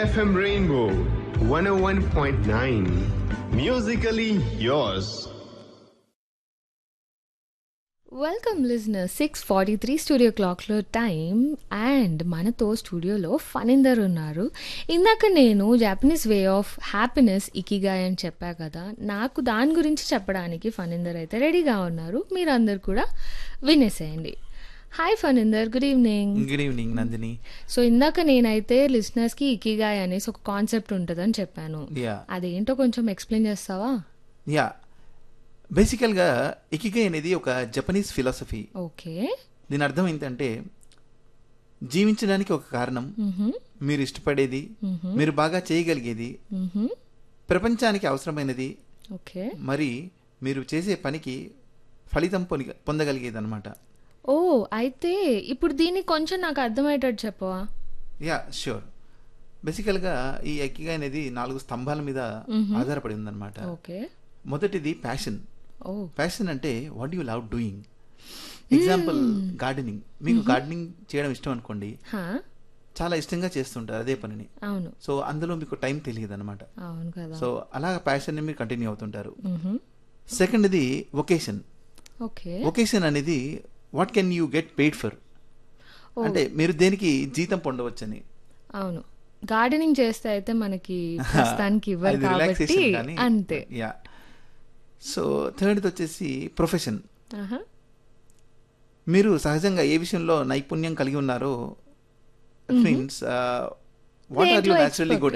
FM Rainbow 101.9. Musically yours. Welcome listener six forty three studio క్లాక్లో time and మనతో స్టూడియోలో ఫనిందర్ ఉన్నారు ఇందాక నేను Japanese way of happiness ikigai అని చెప్పా కదా నాకు దాని గురించి చెప్పడానికి ఫనిందర్ అయితే రెడీగా ఉన్నారు మీరందరు కూడా వినేసేయండి hi Phanindar good evening good evening Nandini so ఇందాక నేనైతే లిజనర్స్కి ఇకిగాయ్ అనేసి ఒక కాన్సెప్ట్ ఉంటుందని చెప్పాను యా అదేంటో కొంచెం ఎక్స్ప్లెయిన్ చేస్తావా యా బేసికల్గా ఇకిగై అనేది ఒక జపనీస్ ఫిలాసఫీ ఓకే దీని అర్థం ఏంటంటే జీవించడానికి ఒక కారణం మీరు ఇష్టపడేది మీరు బాగా చేయగలిగేది ప్రపంచానికి అవసరమైనది ఓకే మరి మీరు చేసే పనికి ఫలితం పొంద పొందగలిగేది అనమాట ఓ అయితే ఇప్పుడు దీన్ని కొంచెం నాకు అర్థమయ్యేటట్టు చెప్పవా యా ష్యూర్ బేసికల్గా ఈ ఎక్కిగా అనేది నాలుగు స్తంభాల మీద ఆధారపడి ఉందన్నమాట ఓకే మొదటిది ప్యాషన్ ఓ ప్యాషన్ అంటే what you love doing example gardening మీకు గార్డెనింగ్ చేయడం ఇష్టం అనుకోండి హా చాలా ఇష్టంగా చేస్తుంటారు అదే పనిని అవును సో అందులో మీకు టైం తెలియదు అనమాట అవును కదా సో అలా ప్యాషన్ మీరు కంటిన్యూ అవుతుంటారు మ్హూ. సెకండ్ ఇది వొకేషన్ ఓకే వొకేషన్ అనేది what can you get paid for అంటే మీరు దేనికి జీతం పొందవచ్చని అవును గార్డెనింగ్ చేస్తే అయితే మనకి ప్రస్తుతానికి ఇవ్వరు అది కాబట్టి relaxation కానీ అంతే యా సో థర్డ్ది వచ్చేసి ప్రొఫెషన్ ఆహా. మీరు సహజంగా ఏ విషయంలో నైపుణ్యం కలిగి ఉన్నారో మీన్స్ వాట్ ఆర్ యూ దేంట్లో న్యాచురల్లీ expert? గుడ్